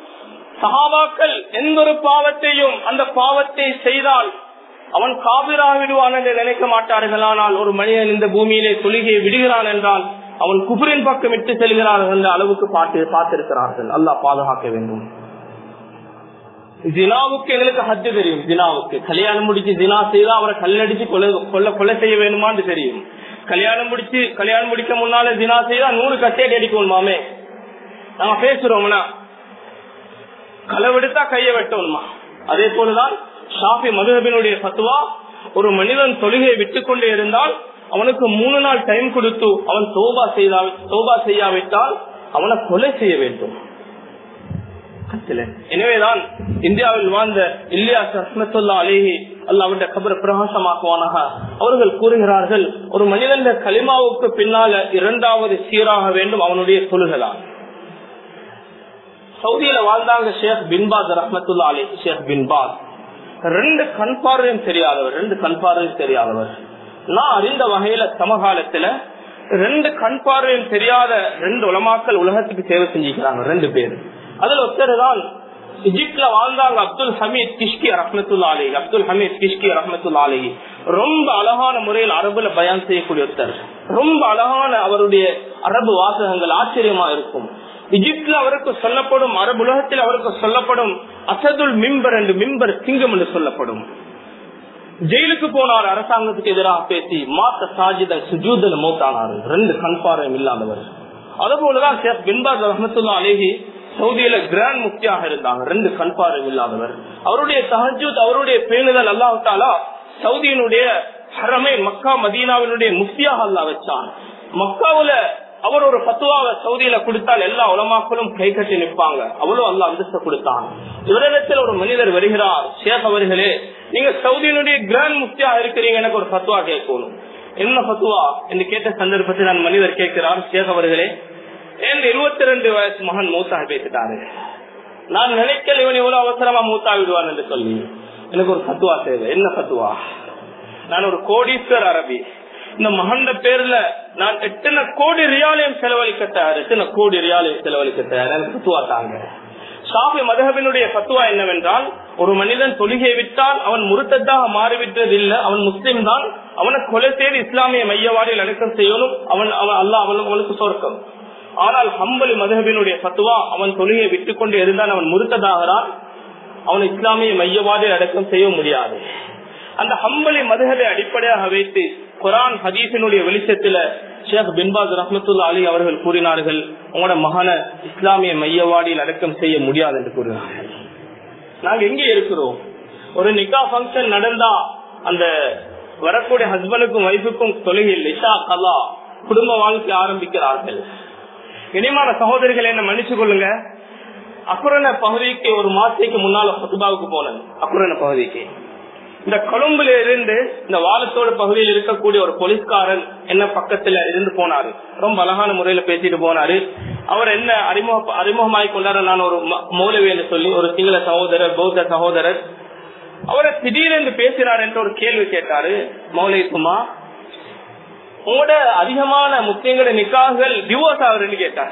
சகாபாக்கள் எந்த ஒரு பாவத்தையும் அந்த பாவத்தை செய்தால் அவன் காபிராக விடுவான் என்று நினைக்க மாட்டார்கள் ஆனால் ஒரு மனிதன் இந்த பூமியிலே தொழுகையை விடுகிறான் என்றால் அவன் குபரின் பக்கம் விட்டு செல்கிறார்கள் என்ற அளவுக்கு பார்த்து பார்த்திருக்கிறார்கள் அல்லாஹ் பாதுகாக்க வேண்டும் ஜினாவுக்கு எங்களுக்கு ஹத்து தெரியும் ஜினாவுக்கு கல்யாணம் முடிச்சு ஜினா செய்தா அவரை கல்லடிச்சு கொலை கொல்ல கொலை செய்ய வேணுமான்னு தெரியும் கல்யாணம் முடிச்சு கல்யாணம் முடிக்க முன்னால ஜினா செய்தா நூறு கட்டையடி அடிக்கணுமாமே நாங்க பேசுறோம்னா களவெடுத்தா கைய வெட்டணுமா அதே போலதான் ஷாஃபி மதுஹபினுடைய பத்துவா ஒரு மனிதன் தொழுகையை விட்டுக் கொண்டே இருந்தால் அவனுக்கு மூணு நாள் டைம் கொடுத்து அவன் தோபா செய்தா தோபா செய்யாவிட்டால் அவனை கொலை செய்ய வேண்டும் எனவேதான் இந்தியாவில் வாழ்ந்த இல்லியாஸ் அஸ்மத்துல்லா அலேஹி அல்லாவுடைய கபர பிரகாசமாக்குவானாக அவர்கள் கூறுகிறார்கள் ஒரு மனிதன் களிமாவுக்கு பின்னால இரண்டாவது சீராக வேண்டும் அவனுடைய தொழுகலாம் சவுதியில வாழ்ந்தாங்க ஷேக் பின்பாஸ் ரஹமத்துல்லா அலி ஷேக் பின்பாஸ் ரெண்டு கண் பார்வையும் தெரியாதவர் ரெண்டு கண் பார்வையும் தெரியாதவர் நான் அறிந்த வகையில சமகாலத்துல ரெண்டு கண் பார்வையும் தெரியாத ரெண்டு உலமாக்கள் உலகத்துக்கு சேவை செஞ்சுக்கிறாங்க ரெண்டு பேர் அதுல ஒருத்தர் தான் இஜிப்ட்ல வாழ்ந்தாங்க அப்துல் ஹமீத் கிஷ்கி ரஹமத்துல்லா அலி அப்துல் ஹமீத் கிஷ்கி ரஹமத்துல்லா அலி ரொம்ப அழகான முறையில் அரபுல பயன் செய்யக்கூடிய ஒருத்தர் ரொம்ப அழகான அவருடைய அரபு வாசகங்கள் ஆச்சரியமா இருக்கும் இஜிப்ட்ல அவருக்கு சொல்லப்படும் அரபு உலகத்தில் அவருக்கு சொல்லப்படும் அசதுல் மிம்பர் என்று மிம்பர் சிங்கம் என்று சொல்லப்படும் ஜெயிலுக்கு போனார் அரசாங்கத்துக்கு எதிராக பேசி மாத்த சாஜித சுஜூதல் மௌத்தானார் ரெண்டு கண்பாரம் இல்லாதவர் அதுபோலதான் ஷேக் பின்பாஸ் ரஹமத்துல்லா அலேஹி சவுதியில கிராண்ட் முக்தியாக இருந்தாங்க ரெண்டு கண்பாரம் இல்லாதவர் அவருடைய தஹஜூத் அவருடைய பேணுதல் அல்லாஹாலா சவுதியினுடைய ஹரமை மக்கா மதீனாவினுடைய முக்தியாக அல்லா வச்சான் மக்காவுல அவர் ஒரு பத்துவாவை சவுதியில கொடுத்தால் எல்லா உலமாக்களும் கை கட்டி நிற்பாங்க அவ்வளவு அல்ல அந்தஸ்து கொடுத்தான் இவரிடத்தில் ஒரு மனிதர் வருகிறார் ஷேக் அவர்களே நீங்க சவுதியினுடைய கிராண்ட் முக்தியாக இருக்கிறீங்க எனக்கு ஒரு பத்துவா கேட்கணும் என்ன பத்துவா என்று கேட்ட சந்தர்ப்பத்தில் நான் மனிதர் கேட்கிறார் ஷேக் அவர்களே என் இருபத்தி ரெண்டு வயசு மகன் மூத்தாக பேசிட்டாரு நான் நினைக்கல இவன் எவ்வளவு அவசரமா மூத்தா விடுவான் என்று சொல்லி எனக்கு ஒரு பத்துவா தேவை என்ன பத்துவா நான் ஒரு கோடீஸ்வர் அரபி இந்த மகண்ட பேர்ல நான் எத்தனை கோடி ரியாலயம் செலவழிக்க தயார் எத்தனை கோடி ரியாலயம் செலவழிக்க தயார் எனக்கு பத்துவா தாங்க ஷாஃபி மதகபினுடைய பத்துவா என்னவென்றால் ஒரு மனிதன் தொழுகை விட்டால் அவன் முருத்ததாக மாறிவிட்டது இல்லை அவன் முஸ்லிம் தான் அவனை கொலை செய்து இஸ்லாமிய மையவாடியில் அடக்கம் செய்யணும் அவன் அவன் அல்ல அவன் அவனுக்கு சொர்க்கம் ஆனால் ஹம்பலி மதகபினுடைய பத்துவா அவன் தொழுகையை விட்டுக் கொண்டு இருந்தால் அவன் முருத்ததாகிறான் அவன் இஸ்லாமிய மையவாடியில் அடக்கம் செய்ய முடியாது அந்த ஹம்பலி மதுகலை அடிப்படையாக வைத்து குரான் ஹதீசினுடைய வெளிச்சத்துல ஷேக் பின்பாஸ் ரஹமத்துல்லா அலி அவர்கள் கூறினார்கள் உங்களோட மகன இஸ்லாமிய மையவாடியில் அடக்கம் செய்ய முடியாது என்று கூறினார்கள் நாங்க எங்கே இருக்கிறோம் ஒரு நிக்கா பங்கன் நடந்தா அந்த வரக்கூடிய ஹஸ்பண்டுக்கும் ஒய்ஃபுக்கும் தொழுகையில் இஷா கலா குடும்ப வாழ்க்கை ஆரம்பிக்கிறார்கள் இனிமான சகோதரிகளை என்ன மன்னிச்சு கொள்ளுங்க அக்குரண பகுதிக்கு ஒரு மாசத்துக்கு முன்னால ஹுதுபாவுக்கு போனேன் அக்குரண பகுதிக்கு இந்த கொழும்புல இருந்து இந்த வாலத்தோடு பகுதியில் இருக்கக்கூடிய ஒரு போலீஸ்காரன் என்ன பக்கத்துல இருந்து போனாரு ரொம்ப அழகான முறையில பேசிட்டு போனாரு அவர் என்ன அறிமுக அறிமுகமாய் கொண்டாரு நான் ஒரு மௌலவி என்று சொல்லி ஒரு சிங்கள சகோதரர் பௌத்த சகோதரர் அவரை திடீரென்று பேசினார் என்று ஒரு கேள்வி கேட்டாரு மௌலை சுமா உங்களோட அதிகமான முஸ்லீம்கள நிக்காகள் டிவோர்ஸ் ஆகுதுன்னு கேட்டார்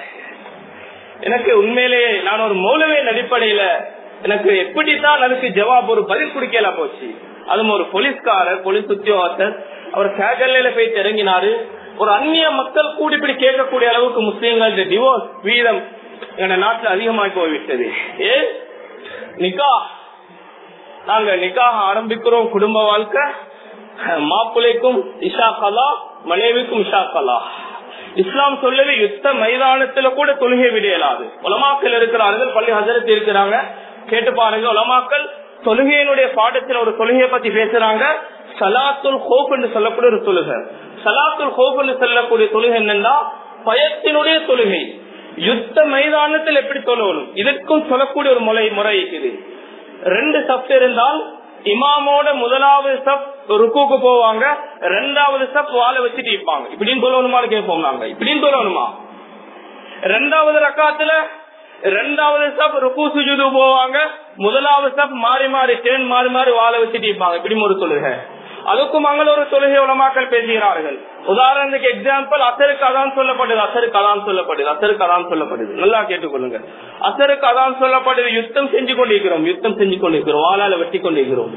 எனக்கு உண்மையிலேயே நான் ஒரு மௌலவியின் அடிப்படையில எனக்கு எப்படித்தான் அதுக்கு ஜவாப் ஒரு பதில் குடிக்கல போச்சு அதுவும் ஒரு போலீஸ்காரர் போலீஸ் உத்தியோகத்தர் அவர் கேகல்ல போய் இறங்கினாரு ஒரு அந்நிய மக்கள் கூடி இப்படி கேட்கக்கூடிய அளவுக்கு முஸ்லீம்கள் டிவோர்ஸ் வீதம் எங்க நாட்டில் அதிகமாகி போய்விட்டது ஏ நிக்கா நாங்க நிக்காக ஆரம்பிக்கிறோம் குடும்ப வாழ்க்கை மாப்பிள்ளைக்கும் இஷா கலா மனைவிக்கும் இஷா கலா இஸ்லாம் சொல்லது யுத்த மைதானத்துல கூட தொழுகை விடையலாது உலமாக்கள் இருக்கிறார்கள் பள்ளி ஹசரத் இருக்கிறாங்க கேட்டு பாருங்க உலமாக்கள் தொழுகையினுடைய பாடத்துல ஒரு தொழுகையை பத்தி பேசுறாங்க சலாத்துல் ஹோப் என்று சொல்லக்கூடிய ஒரு தொழுகை சலாத்துல் ஹோப் என்று சொல்லக்கூடிய தொழுகை என்னன்னா பயத்தினுடைய தொழுகை யுத்த மைதானத்தில் எப்படி தொழணும் இதற்கும் சொல்லக்கூடிய ஒரு முறை முறை இருக்குது ரெண்டு சப் இருந்தால் இமாமோட முதலாவது சப் ருக்குக்கு போவாங்க ரெண்டாவது சப் வாழை வச்சுட்டு இருப்பாங்க இப்படின்னு சொல்லணுமான்னு கேட்போம் நாங்க இப்படின்னு சொல்லணுமா ரெண்டாவது ரக்காத்துல ரெண்டாவது சப் ருக்கு சுஜுது போவாங்க முதலாவது சப் மாறி மாறி டேன் மாறி மாறி வாழை வச்சுட்டு இருப்பாங்க இப்படி ஒரு தொழுகை அதுக்கும் அங்கே ஒரு தொழுகை உலமாக்கள் பேசுகிறார்கள் உதாரணத்துக்கு எக்ஸாம்பிள் அசருக்கு அதான் சொல்லப்படுது அசருக்கு அதான் சொல்லப்படுது அசருக்கு அதான் சொல்லப்படுது நல்லா கேட்டுக்கொள்ளுங்க அசருக்கு அதான் சொல்லப்படுது யுத்தம் செஞ்சு கொண்டிருக்கிறோம் யுத்தம் செஞ்சு கொண்டிருக்கிறோம் வாழால வெட்டி கொண்டிருக்கிறோம்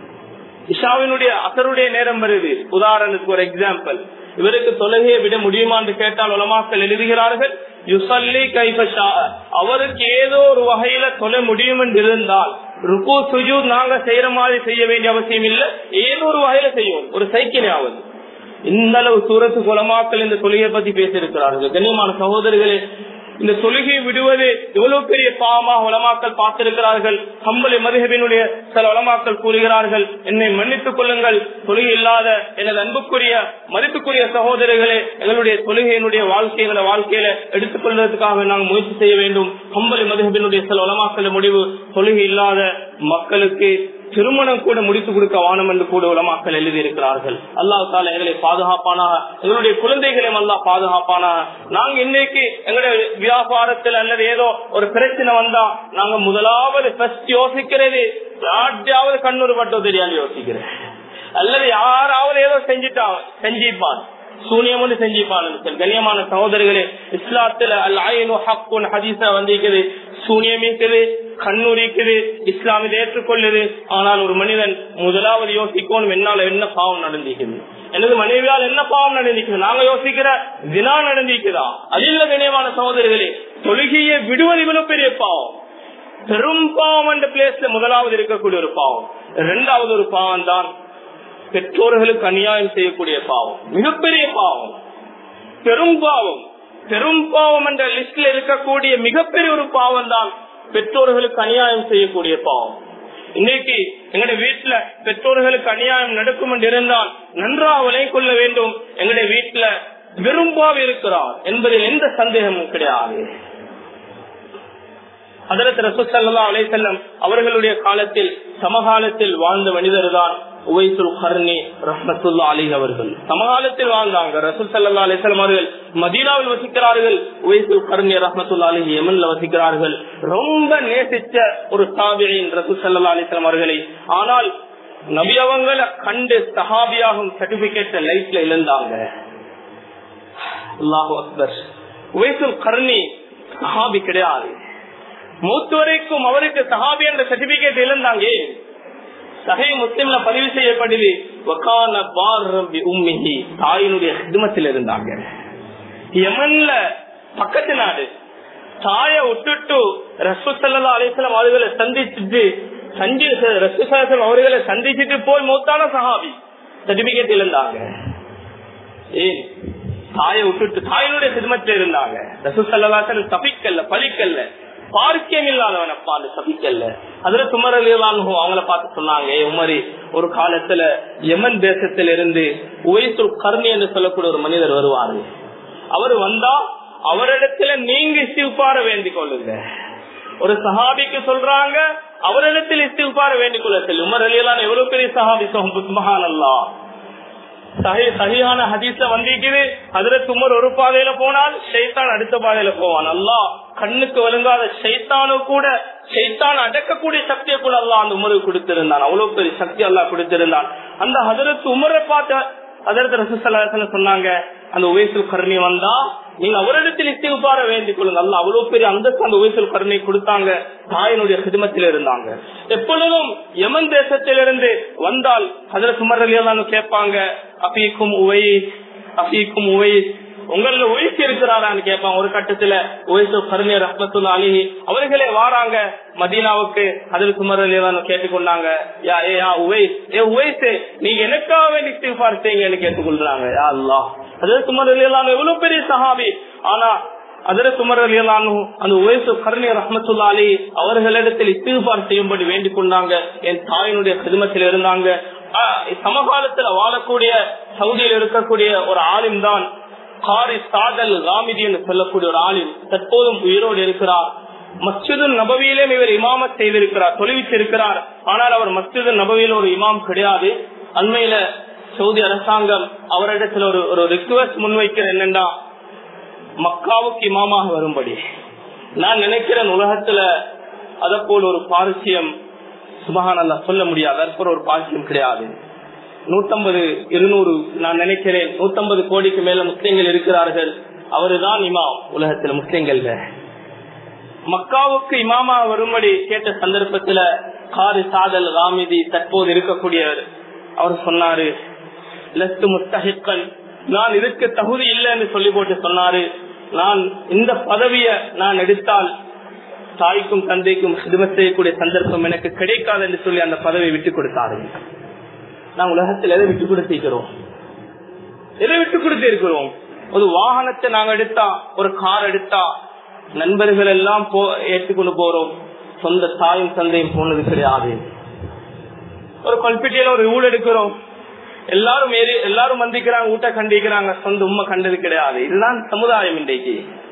இஷாவினுடைய அசருடைய நேரம் வருது உதாரணத்துக்கு ஒரு எக்ஸாம்பிள் இவருக்கு தொழுகையை விட முடியுமா என்று கேட்டால் உலமாக்கள் எழுதுகிறார்கள் யுசல்லி கைபஷா அவருக்கு ஏதோ ஒரு வகையில தொலை முடியும் என்று இருந்தால் ருக்கு சுஜூ நாங்க செய்யற மாதிரி செய்ய வேண்டிய அவசியம் இல்ல ஏதோ ஒரு வகையில செய்யும் ஒரு சைக்கிளாவது இந்த அளவு சூரத்து குலமாக்கள் இந்த தொழுகையை பத்தி பேசியிருக்கிறார்கள் கண்ணியமான சகோதரர்களே இந்த தொழுகை விடுவது எவ்வளவு பெரிய பாவமாக உலமாக்கள் பார்த்திருக்கிறார்கள் கம்பளி மதுகபினுடைய சில உலமாக்கள் கூறுகிறார்கள் என்னை மன்னித்துக் கொள்ளுங்கள் தொழுகை இல்லாத எனது அன்புக்குரிய மதிப்புக்குரிய சகோதரர்களே எங்களுடைய தொழுகையினுடைய வாழ்க்கைகளை வாழ்க்கையில எடுத்துக் கொள்வதற்காக நாங்கள் முயற்சி செய்ய வேண்டும் கம்பளி மதுகபினுடைய சில உலமாக்கள் முடிவு தொழுகை இல்லாத மக்களுக்கு திருமணம் கூட முடித்து கொடுக்க வானம் என்று கூட உலமாக்கள் எழுதி இருக்கிறார்கள் அல்லாஹ் தால எங்களை பாதுகாப்பானாக எங்களுடைய குழந்தைகளையும் அல்லா பாதுகாப்பானாக நாங்க இன்னைக்கு எங்களுடைய வியாபாரத்தில் அல்லது ஏதோ ஒரு பிரச்சனை வந்தா நாங்க முதலாவது ஃபர்ஸ்ட் யோசிக்கிறது யார்ட்டையாவது கண்ணூர் பட்டோ தெரியாது யோசிக்கிறேன் அல்லது யாராவது ஏதோ செஞ்சுட்டா செஞ்சிப்பான் சூனியம் வந்து செஞ்சிப்பான் கண்ணியமான சகோதரிகளே இஸ்லாத்துல அல் ஆயினு ஹக்குன் ஹதீஸா வந்திருக்குது சூனியம் இருக்குது கண்ணூர் இருக்குது இஸ்லாம் இதை ஏற்றுக்கொள்ளுது ஆனால் ஒரு மனிதன் முதலாவது யோசிக்கணும் என்னால என்ன பாவம் நடந்திருக்குது எனது மனைவியால் என்ன பாவம் நடந்திருக்குது நாங்க யோசிக்கிற தினா நடந்திருக்குதா அது இல்ல கண்ணியமான சகோதரிகளே தொழுகையை விடுவது இவ்வளவு பெரிய பாவம் பெரும் பாவம் என்ற பிளேஸ்ல முதலாவது இருக்கக்கூடிய ஒரு பாவம் இரண்டாவது ஒரு பாவம் தான் பெற்றோர்களுக்கு அநியாயம் செய்யக்கூடிய பாவம் மிகப்பெரிய பாவம் பெரும் பாவம் பெரும் பாவம் என்ற லிஸ்ட்ல இருக்கக்கூடிய மிகப்பெரிய ஒரு பாவம் தான் பெற்றோர்களுக்கு அநியாயம் செய்யக்கூடிய பாவம் இன்னைக்கு எங்களுடைய வீட்டுல பெற்றோர்களுக்கு அநியாயம் நடக்கும் என்று இருந்தால் நன்றாக விலை கொள்ள வேண்டும் எங்களுடைய வீட்டுல விரும்பாக இருக்கிறார் என்பதில் எந்த சந்தேகமும் கிடையாது அதற்கு ரசூசல்லா அலை செல்லம் அவர்களுடைய காலத்தில் சமகாலத்தில் வாழ்ந்த மனிதர் தான் உவைசுல் ஹர்னி ரஹமத்துல்லா அலி அவர்கள் சமகாலத்தில் வாழ்ந்தாங்க ரசூல் சல்லா அலிஸ்லாம் அவர்கள் மதீனாவில் வசிக்கிறார்கள் உவைசுல் ஹர்னி ரஹமத்துல்லா அலி யமன்ல வசிக்கிறார்கள் ரொம்ப நேசிச்ச ஒரு சாபியின் ரசூல் சல்லா அலிஸ்லாம் அவர்களை ஆனால் நபி அவங்களை கண்டு சஹாபியாகும் சர்டிபிகேட் லைஃப்ல இழந்தாங்க அல்லாஹு அக்பர் உவைசுல் கர்ணி சஹாபி கிடையாது மூத்து வரைக்கும் அவருக்கு சஹாபி என்ற சர்டிபிகேட் இழந்தாங்க சகை முஸ்லிம்ல பதிவு செய்யப்படுது தாயினுடைய ஹிதமத்தில் இருந்தாங்க யமன்ல பக்கத்து நாடு தாய விட்டுட்டு ரசூசல்லா அலிஸ்லாம் அவர்களை சந்திச்சுட்டு சந்தி ரசூசலம் அவர்களை சந்திச்சுட்டு போய் மூத்தான சஹாபி சர்டிபிகேட் இருந்தாங்க ஏன் தாயை விட்டுட்டு தாயினுடைய சிதமத்தில் இருந்தாங்க ரசூசல்லாசன் தப்பிக்கல்ல பழிக்கல்ல பார்க்கியம் இல்லாதவன் அப்பா அந்த சபிக்கல்ல அதுல சுமரலாம் அவங்கள பார்த்து சொன்னாங்க "ஏய் உமரி ஒரு காலத்துல யமன் தேசத்துல இருந்து உவைசுல் கர்ணி என்று சொல்லக்கூடிய ஒரு மனிதர் வருவாரு அவர் வந்தா அவரிடத்துல நீங்க இஸ்திஃபார வேண்டிக் கொள்ளுங்க ஒரு சஹாபிக்கு சொல்றாங்க அவரிடத்தில் இஸ்திஃபார வேண்டிக் கொள்ள செல்லும் உமர் அலியலான் எவ்வளவு பெரிய சஹாபி மகான் அல்லா சஹி சஹியான ஹதீஸ்ல வந்திருக்குது அதுல துமர் ஒரு பாதையில போனால் ஷைத்தான் அடுத்த பாதையில போவான் அல்லா கண்ணுக்கு வழங்காத ஷைத்தானு கூட ஷைத்தான் அடக்கக்கூடிய சக்தியை கூட அல்லா அந்த உமருக்கு கொடுத்திருந்தான் அவ்வளவு பெரிய சக்தி அல்லா கொடுத்திருந்தான் அந்த ஹதரத்து உமரை பார்த்த அதற்கு ரசூசல்லாசன சொன்னாங்க அந்த உவேசுல் கருணை வந்தா நீங்க அவரிடத்தில் இஸ்திகுபார வேண்டிக் கொள்ளுங்க அல்ல அவ்வளவு பெரிய அந்தஸ்து அந்த உவேசுல் கருணை கொடுத்தாங்க தாயினுடைய சிதமத்தில் இருந்தாங்க எப்பொழுதும் யமன் தேசத்திலிருந்து வந்தால் அதுல சுமரலியான்னு கேட்பாங்க அபீக்கும் உவை அபீக்கும் உவை உங்கள உயிர்ச்சி இருக்கிறாரான்னு கேட்பான் ஒரு கட்டத்துல உயசு கருணியர் ரஹ்மத்துல்லா அலி அவர்களே வாராங்க மதீனாவுக்கு அதில் சுமரலியான்னு கேட்டுக்கொண்டாங்க யா ஏ யா உவைஸ் ஏ உவைஸ் நீங்க எனக்காக வேண்டி இஸ்திஃபார் செய்யுங்கன்னு கேட்டுக்கொள்றாங்க யா அல்லாஹ் அதில் சுமரலியான் எவ்வளவு பெரிய சஹாபி ஆனா அதிர சுமர் அலியலானு அந்த உயசு கருணை ரஹமத்துல்லா அலி அவர்களிடத்தில் இஸ்திஃபார் செய்யும்படி வேண்டிக் கொண்டாங்க என் தாயினுடைய கிருமத்தில் இருந்தாங்க ஆஹ் சமகாலத்துல வாழக்கூடிய சவுதியில் இருக்கக்கூடிய ஒரு ஆலிம் தான் காரி சாதல் காமிதி என்று சொல்லக்கூடிய ஒரு ஆலிம் தற்போதும் உயிரோடு இருக்கிறார் மஸ்ஜிது நபவியிலே இவர் இமாமத் செய்திருக்கிறார் தொலைவிச்சிருக்கிறார் ஆனால் அவர் மஸ்ஜிது நபவியில் ஒரு இமாம் கிடையாது அண்மையில சவுதி அரசாங்கம் அவரிடத்தில் ஒரு ஒரு ரிக்வஸ்ட் முன்வைக்கிற என்னன்னா மக்காவுக்கு இமாமாக வரும்படி நான் நினைக்கிறேன் உலகத்துல அத போல் ஒரு பாரிசியம் சுபகான் அல்ல சொல்ல முடியாது அதற்கு ஒரு பாரிசியம் கிடையாது நூத்தம்பது இருநூறு நான் நினைக்கிறேன் நூத்தம்பது கோடிக்கு மேல முஸ்லிம்கள் இருக்கிறார்கள் அவருதான் இமாம் உலகத்துல முஸ்லிம்கள்ல மக்காவுக்கு இமாமா வரும்படி கேட்ட சந்தர்ப்பத்துல காரி சாதல் ராமிதி தற்போது இருக்கக்கூடியவர் அவர் சொன்னாரு லஸ்து முஸ்தஹிக்கன் நான் இதுக்கு தகுதி இல்லைன்னு சொல்லி போட்டு சொன்னாரு நான் இந்த பதவிய நான் எடுத்தால் தாய்க்கும் தந்தைக்கும் சிதுமத் செய்யக்கூடிய சந்தர்ப்பம் எனக்கு கிடைக்காது என்று சொல்லி அந்த பதவியை விட்டு கொடுத்தாரு நான் உலகத்தில் எதை விட்டு கொடுத்திருக்கிறோம் எதை விட்டு கொடுத்து இருக்கிறோம் ஒரு வாகனத்தை நாங்க எடுத்தா ஒரு கார் எடுத்தா நண்பர்கள் எல்லாம் போ ஏற்றுக்கொண்டு போறோம் சொந்த தாயும் தந்தையும் போனது கிடையாது ஒரு கல்பிட்டியில ஒரு ஊழல் எடுக்கிறோம் எல்லாரும் ஏறி எல்லாரும் வந்திக்கிறாங்க ஊட்ட கண்டிக்கிறாங்க சொந்த உண்மை கண்டது கிடையாது இதுதான் சமுதாயம் இன்றைக்கு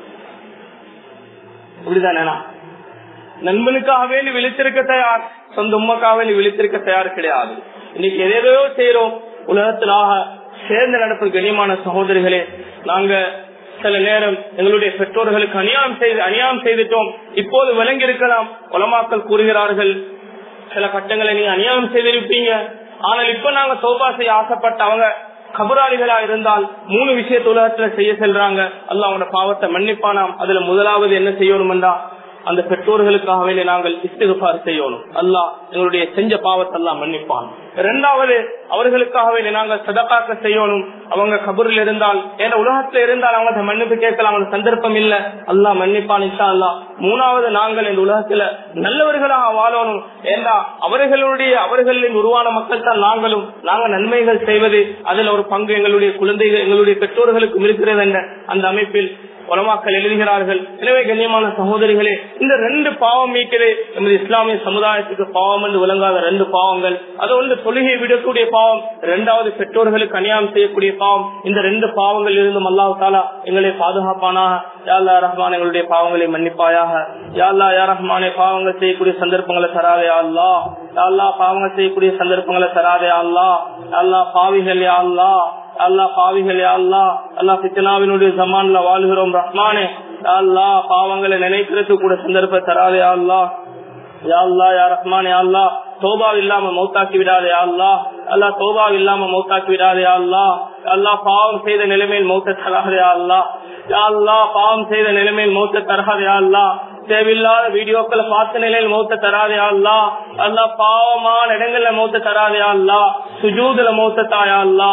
இப்படிதானே நண்பனுக்காக வேண்டி விழித்திருக்க தயார் சொந்த உண்மைக்காக வேண்டி விழித்திருக்க தயார் கிடையாது இன்னைக்கு எதையோ செய்யறோம் உலகத்திலாக சேர்ந்து நடப்பு கண்ணியமான சகோதரிகளே நாங்க சில நேரம் எங்களுடைய பெற்றோர்களுக்கு அநியாயம் செய்து அநியாயம் செய்துட்டோம் இப்போது விளங்கி இருக்கலாம் உலமாக்கள் கூறுகிறார்கள் சில கட்டங்களை நீங்க அநியாயம் செய்திருப்பீங்க ஆனால் இப்ப நாங்க சோபா செய்ய ஆசைப்பட்ட அவங்க கபராளிகளா இருந்தால் மூணு விஷயத்த உலகத்துல செய்ய செல்றாங்க அல்ல அவனோட பாவத்தை மன்னிப்பானாம் அதுல முதலாவது என்ன செய்யணும்டா அந்த பெற்றோர்களுக்காக வேண்டி நாங்கள் இஸ்திகுபார் செய்யணும் அல்லாஹ் எங்களுடைய செஞ்ச பாவத்தை எல்லாம் மன்னிப்பான் இரண்டாவது அவர்களுக்காக வேண்டி நாங்கள் சதக்காக்க செய்யணும் அவங்க கபூரில் இருந்தால் ஏன்னா உலகத்துல இருந்தால் அவங்க மன்னிப்பு கேட்கலாம் அவங்களுக்கு சந்தர்ப்பம் இல்ல அல்லாஹ் மன்னிப்பான் இன்ஷா அல்லா மூணாவது நாங்கள் இந்த உலகத்துல நல்லவர்களாக வாழணும் ஏன்னா அவர்களுடைய அவர்களின் உருவான மக்கள் தான் நாங்களும் நாங்கள் நன்மைகள் செய்வது அதுல ஒரு பங்கு எங்களுடைய குழந்தைகள் எங்களுடைய பெற்றோர்களுக்கும் இருக்கிறது என்ற அந்த அமைப்பில் உலமாக்கள் எழுதுகிறார்கள் எனவே கண்ணியமான சகோதரிகளே இந்த ரெண்டு பாவம் மீட்கிறது நமது இஸ்லாமிய சமுதாயத்துக்கு பாவம் என்று விளங்காத ரெண்டு பாவங்கள் அது ஒன்று தொழுகை விடக்கூடிய பாவம் இரண்டாவது பெற்றோர்களுக்கு அநியாயம் செய்யக்கூடிய பாவம் இந்த ரெண்டு பாவங்கள் இருந்தும் அல்லாஹ் தாலா எங்களை பாதுகாப்பானாக யாழ்லா ரஹ்மான் எங்களுடைய பாவங்களை மன்னிப்பாயாக யாழ்லா யா ரஹ்மானே பாவங்கள் செய்யக்கூடிய சந்தர்ப்பங்களை தராதே அல்லா யாழ்லா பாவங்கள் செய்யக்கூடிய சந்தர்ப்பங்களை தராதே அல்லா யாழ்லா பாவிகள் யா அல்லா அல்லா பாவிகள் அல்லா அல்லா பித்தனாவினுடைய ஜமான்ல வாழ்கிறோம் ரஹ்மானே அல்லா பாவங்களை நினைக்கிறது கூட சந்தர்ப்ப தராதே அல்லா யாழ்லா யா ரஹ்மானே அல்லா தோபா இல்லாம மௌத்தாக்கி விடாதே அல்லா அல்லா தோபா இல்லாம மௌத்தாக்கி விடாதே அல்லா அல்லா பாவம் செய்த நிலைமையில் மௌத்த தராதே அல்லா அல்லா பாவம் செய்த நிலைமையில் மௌத்த தராதே அல்லா தேவையில்லாத வீடியோக்களை பார்த்த நிலையில் மௌத்த தராதே அல்லா அல்லா பாவமான இடங்கள்ல மௌத்த தராதே அல்லா சுஜூதுல மௌத்த தாயா அல்லா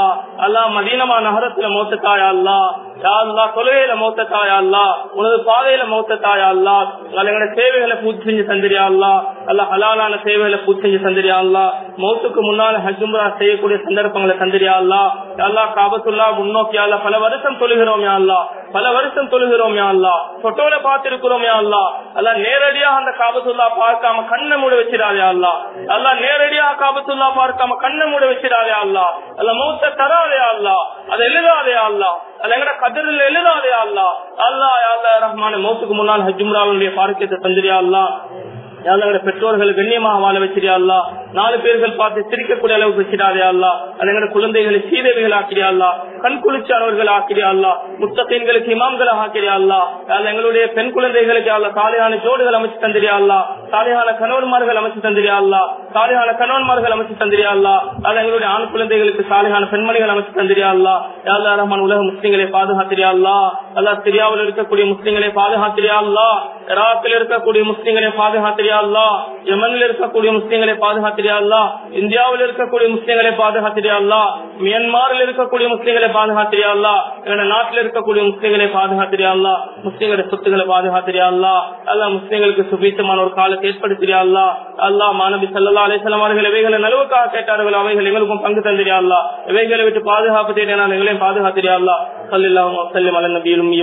அல்லா மதீனமா நகரத்துல மௌத்தத்தாயா அல்லா யா அல்லா தொழுகையில மௌத்தத்தாயா அல்லா உனது பாதையில மௌத்தத்தாயா அல்லா எங்களோட சேவைகளை பூர்த்தி செஞ்சு தந்திரியா அல்லா அல்ல ஹலாலான சேவைகளை பூர்த்தி செஞ்சு தந்திரியா அல்லா மௌத்துக்கு முன்னால ஹஜ்முரா செய்யக்கூடிய சந்தர்ப்பங்களை தந்திரியா அல்லா அல்லா காபத்துல்லா முன்னோக்கி அல்லா பல வருஷம் தொழுகிறோம் யா அல்லா பல வருஷம் தொழுகிறோம் யா அல்லா போட்டோல பார்த்திருக்கிறோம் யா அல்லா அல்ல நேரடியாக அந்த காபத்துல்லா பார்க்காம கண்ணை மூட வச்சிடாதே அல்லா அல்ல நேரடியாக காபத்துல்லா பார்க்காம கண்ணை மூட வச்சிடாதே அல்லா அல்ல மௌத்த தராதே அல்லா அதை எழுதாதே அல்லா அல்ல எங்கட கதிரில் எழுதாதே அல்லா அல்லா அல்லா ரஹ்மான மௌத்துக்கு முன்னால் ஹஜ்முராவுடைய பார்க்கத்தை தந்திரியா அல்லா எங்களோட பெற்றோர்கள் கண்ணியமாக வாழ வச்சிரியா அல்லா நாலு பேர்கள் பார்த்து சிரிக்கக்கூடிய அளவுக்கு வச்சிடாதே அல்லா எங்களோட குழந்தைகளை சீதேவிகள் ஆக்கிறியா அல்லா கண் குளிச்சானவர்கள் ஆக்கிறியா அல்லா முத்தகைன்களுக்கு இமாம்களாக ஆக்கிறியா அல்லா எங்களுடைய பெண் குழந்தைகளுக்கு அல்ல சாலையான ஜோடுகள் அமைச்சு தந்திரியா அல்லா சாலையான கணவன்மார்கள் அமைச்சு தந்திரியா அல்லா சாலையான கணவன்மார்கள் அமைச்சு தந்திரியா அல்லா அது எங்களுடைய ஆண் குழந்தைகளுக்கு சாலையான பெண்மணிகள் அமைச்சு தந்திரியா அல்லா யாழ்லா ரஹ்மான் உலக முஸ்லிம்களை பாதுகாத்திரியா அல்லா அல்லா சிரியாவில் இருக்கக்கூடிய முஸ்லிம்களை பாதுகாத்திரியா அல்லா இராக்கில் இருக்கக்கூடிய முஸ்லிம்களை பாதுகாத்திரியா அல்லா யமனில் இருக்கக்கூடிய முஸ்லிம்களை பாதுகாத்திரியா அல்லா இந்தியாவில் இருக்கக்கூடிய முஸ்லிம்களை பாதுகாத்திரியா அல்லா மியான்மரில் இருக்கக்கூடிய முஸ்லிம்களை பாதுகாத்திரியா அல்லா எங்க நாட்டில் இருக்கக்கூடிய முஸ்லிம்களை பாதுகாத்திரியா அல்லா முஸ்லிம்களுடைய சொத்துக்களை பாதுகாத்திரியா அல்லா அல்லா முஸ்லிம்களுக்கு சுபீத்தமான ஒரு காலத்தை ஏற்படுத்தியா அல்லா அல்லா மாணவி சல்லா அலிசல்லாம் அவர்கள் இவைகளை நலுவுக்காக கேட்டார்கள் அவைகள் எங்களுக்கும் பங்கு தந்திரியா அல்லா இவைகளை விட்டு பாதுகாப்பு தேடினால் எங்களையும் பாதுகாத்திரியா அல்லா சல்லாஹ் சல்லம் அல நபியிலும்